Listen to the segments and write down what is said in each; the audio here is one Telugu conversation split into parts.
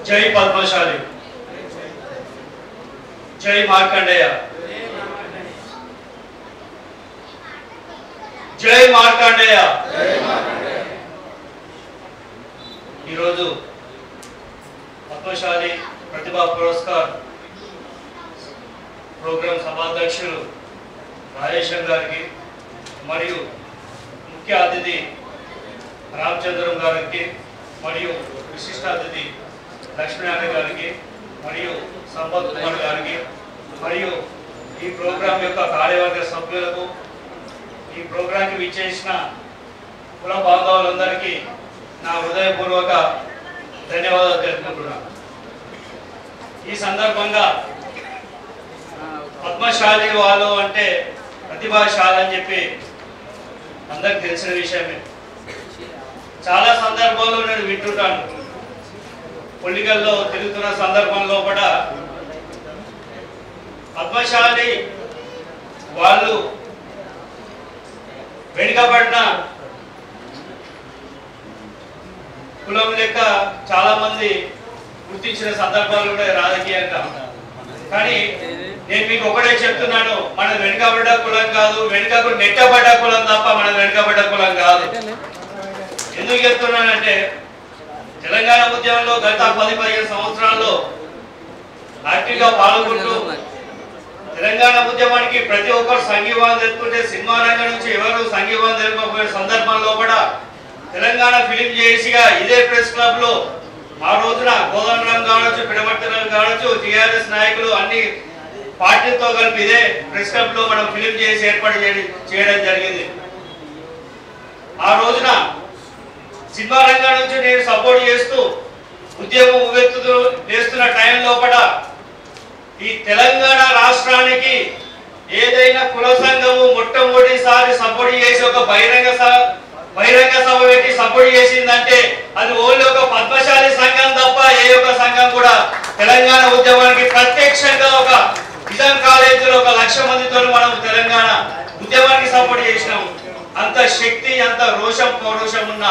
జై పద్మశాలి జై మార్కండేయ జై మార్కండేయ ఈరోజు పద్మశాలి ప్రతిభా పురస్కార్ ప్రోగ్రాం సభాధ్యక్షులు రాజేశం గారికి మరియు ముఖ్య అతిథి రామచంద్రం గారికి మరియు విశిష్ట అతిథి లక్ష్మీనారాయణ గారికి మరియు సంపత్ కుమార్ గారికి మరియు ఈ ప్రోగ్రాం యొక్క కార్యవర్గ సభ్యులకు ఈ ప్రోగ్రాంకి విచ్చేసిన కుల బాంధవులందరికీ నా హృదయపూర్వక ధన్యవాదాలు తెలుపుకుంటున్నాను ఈ సందర్భంగా పద్మశాలి వాళ్ళు అంటే ప్రతిభాశాలి అని చెప్పి అందరికి తెలిసిన విషయమే చాలా సందర్భాల్లో నేను వింటుంటాను పొలికల్లో తిరుగుతున్న సందర్భంలో కూడా పద్మశాలి వాళ్ళు వెనుకబడిన కులం లెక్క చాలా మంది గుర్తించిన సందర్భాలు కూడా రాజకీయంగా కానీ నేను మీకు ఒకటే చెప్తున్నాను మన వెనుకబడ్డ కులం కాదు వెనుకకు నెట్టబడ్డ కులం తప్ప మన వెనుకబడ్డ కులం కాదు ఎందుకు చెప్తున్నానంటే తెలంగాణ ఉద్యమంలో గత పది పదిహేను సంవత్సరాల్లో యాక్టివ్గా పాల్గొంటూ తెలంగాణ ఉద్యమానికి ప్రతి ఒక్కరు సంఘీభావం తెలుపుకుంటే సినిమా రంగం నుంచి ఎవరు సంఘీభావం తెలుపకపోయిన సందర్భంలో కూడా తెలంగాణ ఫిలిం చేసిగా ఇదే ప్రెస్ క్లబ్ లో ఆ రోజున కోదండరాం కావచ్చు పిడమట్టరాం కావచ్చు టిఆర్ఎస్ నాయకులు అన్ని పార్టీలతో కలిపి ఇదే ప్రెస్ క్లబ్ లో మనం ఫిలిం చేసి ఏర్పాటు చేయడం- చేయడం జరిగింది ఆ రోజున సినిమా రంగం నుంచి నేను సపోర్ట్ చేస్తూ ఉద్యమం ఉవ్వెత్తుతూ చేస్తున్న టైం లోపల ఈ తెలంగాణ రాష్ట్రానికి ఏదైనా కుల సంఘము మొట్టమొదటిసారి సపోర్ట్ చేసి ఒక బహిరంగ సభ బహిరంగ సభ పెట్టి సపోర్ట్ చేసిందంటే అది ఓన్లీ ఒక పద్మశాలి సంఘం తప్ప ఏ ఒక్క సంఘం కూడా తెలంగాణ ఉద్యమానికి ప్రత్యక్షంగా ఒక నిజాం కాలేజీలో ఒక లక్ష మందితో మనం తెలంగాణ ఉద్యమానికి సపోర్ట్ చేసినాం అంత శక్తి అంత రోషం పౌరుషం ఉన్న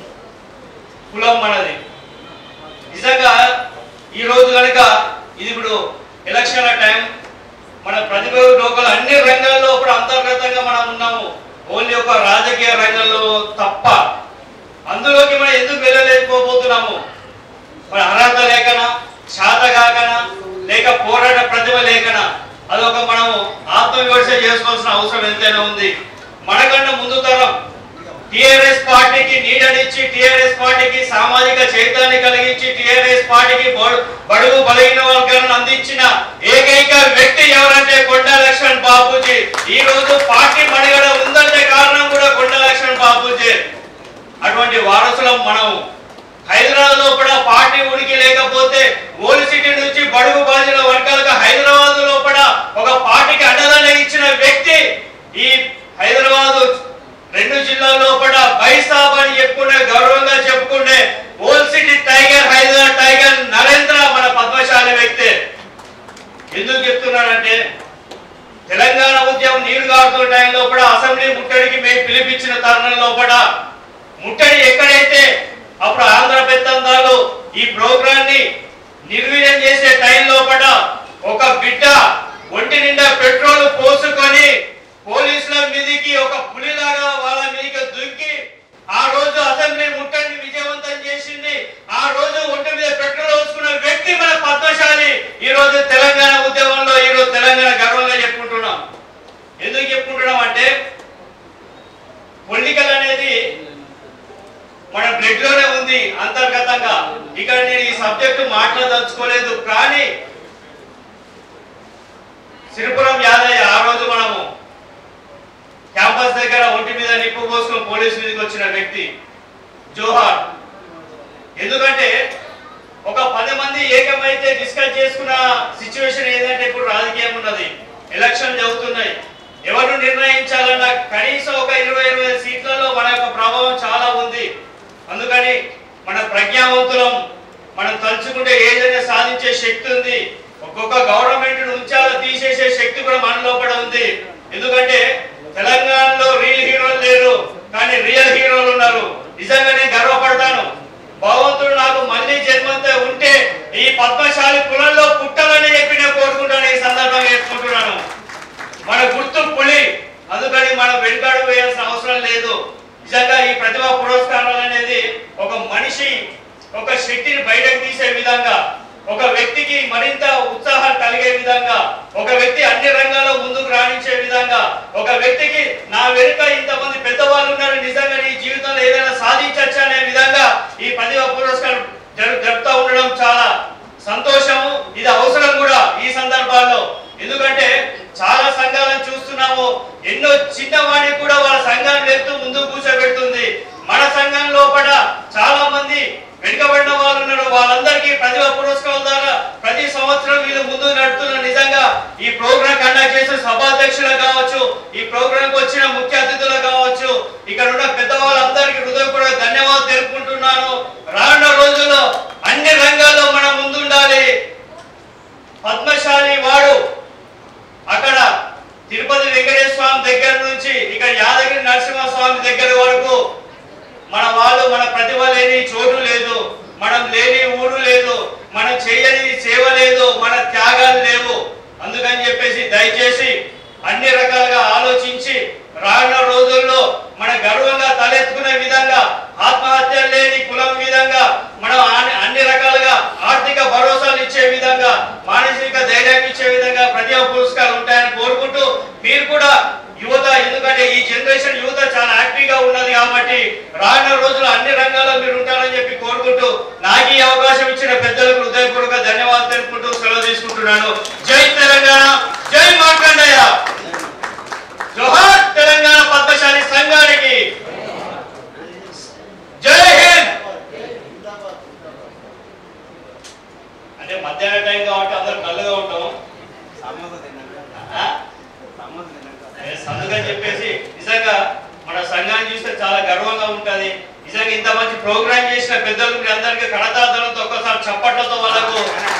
కులం మనది నిజంగా ఈ రోజు కనుక ఇది ఇప్పుడు ఎలక్షన్ల టైం మన ప్రతిభ లోకల్ అన్ని రంగాల్లో ఇప్పుడు అంతర్గతంగా మనం ఉన్నాము ఓన్లీ ఒక రాజకీయ రంగంలో తప్ప అందులోకి మనం ఎందుకు వెళ్ళలేకపోతున్నాము మన అర్హత లేకనా శాత కాకనా లేక పోరాట ప్రతిభ లేకనా అదొక మనము ఆత్మవిమర్శ చేసుకోవాల్సిన అవసరం ఎంతైనా ఉంది మనకన్నా ముందు తరం టిఆర్ఎస్ పార్టీకి నీడనిచ్చి టిఆర్ఎస్ పార్టీకి సామాజిక చైతన్యం కలిగించి టిఆర్ఎస్ పార్టీకి బడు- బడుగు బలహీన వర్గాలను అందించిన ఏకైక వ్యక్తి ఎవరంటే కొండ లక్ష్మణ్ బాబూజీ ఈ రోజు పార్టీ మనుగడ ఉందంటే కారణం కూడా కొండ లక్ష్మణ్ బాబూజీ అటువంటి వారసులం మనం హైదరాబాద్ లో కూడా పార్టీ ఉనికి లేకపోతే ఓల్డ్ సిటీ నుంచి బడుగు బాధిన వర్గాలకు హైదరాబాద్ లోపల ఒక పార్టీకి అండదండ ఇచ్చిన వ్యక్తి ఈ హైదరాబాద్ రెండు జిల్లాల్లో కూడా బైసాబ్ అని చెప్పుకునే గౌరవంగా చెప్పుకునే old city tiger Hyderabad tiger Narendra మన పద్మశాలి వ్యక్తి ఎందుకు చెప్తున్నానంటే తెలంగాణ ఉద్యమం నీళ్లు కారుతున్న టైంలో కూడా అసెంబ్లీ ముట్టడికి మేము పిలిపించిన తరుణంలో కూడా ముట్టడి ఎక్కడైతే అప్పుడు ఆంధ్ర పెత్తందాలు ఈ ప్రోగ్రాన్ని నిర్వీర్యం చేసే టైంలో కూడా ఒక బిడ్డ ఒంటి నిండా పెట్రోల్ పోసుకొని పోలీసుల మీదికి ఒక పులిలాగా వాళ్ళ మీదకి దుంకి ఆ రోజు అసెంబ్లీ ముట్టడిని విజయవంతం చేసింది ఆ రోజు ఒంటి మీద పెట్రోల్ పోసుకున్న వ్యక్తి మన పద్మశాలి ఈ రోజు తెలంగాణ ఉద్యమంలో ఈ రోజు తెలంగాణ గర్వంగా చెప్పుకుంటున్నాం ఎందుకు చెప్పుకుంటున్నాం అంటే పొలిటికల్ అనేది మన బ్లడ్ లోనే ఉంది అంతర్గతంగా ఇక్కడ నేను ఈ సబ్జెక్టు మాట్లాడదలుచుకోలేదు కానీ సిరిపురం యాదయ్య ఆ రోజు మనము క్యాంపస్ దగ్గర ఒంటి మీద నిప్పు పోసుకొని పోలీసు మీదకి వచ్చిన వ్యక్తి జోహార్ ఎందుకంటే ఒక పది మంది ఏకమైతే డిస్కస్ చేసుకున్న సిచ్యువేషన్ ఏంటంటే ఇప్పుడు రాజకీయం ఉన్నది ఎలక్షన్ జరుగుతున్నాయి ఎవరు నిర్ణయించాలన్న కనీసం ఒక ఇరవై ఇరవై ఐదు సీట్లలో మన యొక్క ప్రభావం చాలా ఉంది అందుకని మన ప్రజ్ఞావంతులం మనం తలుచుకుంటే ఏదైనా సాధించే శక్తి ఉంది ఒక్కొక్క గవర్నమెంట్ ఉంచాలో తీసేసే శక్తి కూడా మన లోపల ఉంది ఎందుకంటే తెలంగాణలో రియల్ హీరోలు లేరు కానీ రియల్ హీరోలు ఉన్నారు నిజంగా నేను గర్వపడతాను భగవంతుడు నాకు మళ్ళీ జన్మంతా ఉంటే వెనుకాడు వేయాల్సిన అవసరం లేదు నిజంగా ఈ ప్రతిభా పురస్కారాలు అనేది ఒక మనిషి ఒక శక్తిని బయటకు తీసే విధంగా ఒక వ్యక్తికి మరింత ఉత్సాహం కలిగే విధంగా ఒక వ్యక్తి అన్ని రంగాల్లో ముందుకు రాణించే విధంగా ఒక వ్యక్తికి నా వెనుక ఇంతమంది పెద్దవాళ్ళు ఉన్నారు నిజంగా నీ జీవితంలో ఏదైనా సాధించచ్చు అనే విధంగా ఈ ప్రతిభా పురస్కారం జరు జరుపుతూ ఉండడం చాలా సంతోషము ఇది అవసరం కూడా ఈ సందర్భాల్లో ఎందుకంటే చాలా సంఘాలను చూస్తున్నాము ఎన్నో చిన్నవాడికి కూడా వాళ్ళ సంఘాన్ని వెళ్తూ ముందుకు కూర్చోబెడుతుంది మన సంఘం లోపల చాలా మంది వెనుకబడిన వాళ్ళు ఉన్నారు వాళ్ళందరికీ ప్రతిభా పురస్కారం ద్వారా ప్రతి సంవత్సరం వీళ్ళు ముందుకు నడుపుతున్న నిజంగా ఈ ప్రోగ్రామ్ కండక్ట్ చేసిన సభాధ్యక్షులు కావచ్చు ఈ ప్రోగ్రామ్ కు వచ్చిన ముఖ్య అతిథులు కావచ్చు ఇక్కడ ఉన్న పెద్దవాళ్ళందరికీ హృదయపూర్వక ధన్యవాదాలు తెలుపుకుంటున్నాను రానున్న రోజుల్లో అన్ని రంగాల్లో మనం ముందుండాలి పద్మశాలి వాడు అక్కడ తిరుపతి వెంకటేశ్వర స్వామి దగ్గర నుంచి ఇక్కడ యాదగిరి నరసింహ స్వామి దగ్గర వరకు మన వాళ్ళు మన ప్రతిభ లేని చోటు లేదు మనం లేని ఊరు లేదు మనం చేయని సేవ లేదు మన త్యాగాలు లేవు అందుకని చెప్పేసి దయచేసి అన్ని రకాలుగా ఆలోచించి రానున్న రోజుల్లో మన గర్వంగా తలెత్తుకునే విధంగా ఆత్మహత్య లేని కులం విధంగా మనం అన్ని- అన్ని రకాలుగా ఆర్థిక భరోసాలు ఇచ్చే విధంగా మానసిక ధైర్యం ఇచ్చే విధంగా ప్రతిభా పురస్కారాలు ఉంటాయని కోరుకుంటూ మీరు కూడా యువత ఎందుకంటే ఈ జనరేషన్ యువత చాలా యాక్టివ్ గా ఉన్నది కాబట్టి రానున్న రోజుల్లో అన్ని రంగాల్లో మీరు ఉంటారని చెప్పి కోరుకుంటూ నాకు ఈ అవకాశం ఇచ్చిన పెద్దలకు హృదయపూర్వక ధన్యవాదాలు తెలుపుకుంటూ సెలవు తీసుకుంటున్నాను జై తెలంగాణ జై మార్కండయ్య జోహార్ తెలంగాణ పద్మశాలి సంఘానికి జై హింద్ అంటే మధ్యాహ్న టైం కాబట్టి అందరం కళ్ళుగా ఉంటాం ఆ? ఎస్, అందుకని చెప్పేసి నిజంగా మన సంఘాన్ని చూస్తే చాలా గర్వంగా ఉంటది నిజంగా ఇంత మంచి ప్రోగ్రామ్ చేసిన పెద్దలకు మీ అందరికీ కడతాదనంతో ఒక్కసారి చప్పట్లతో వాళ్ళకు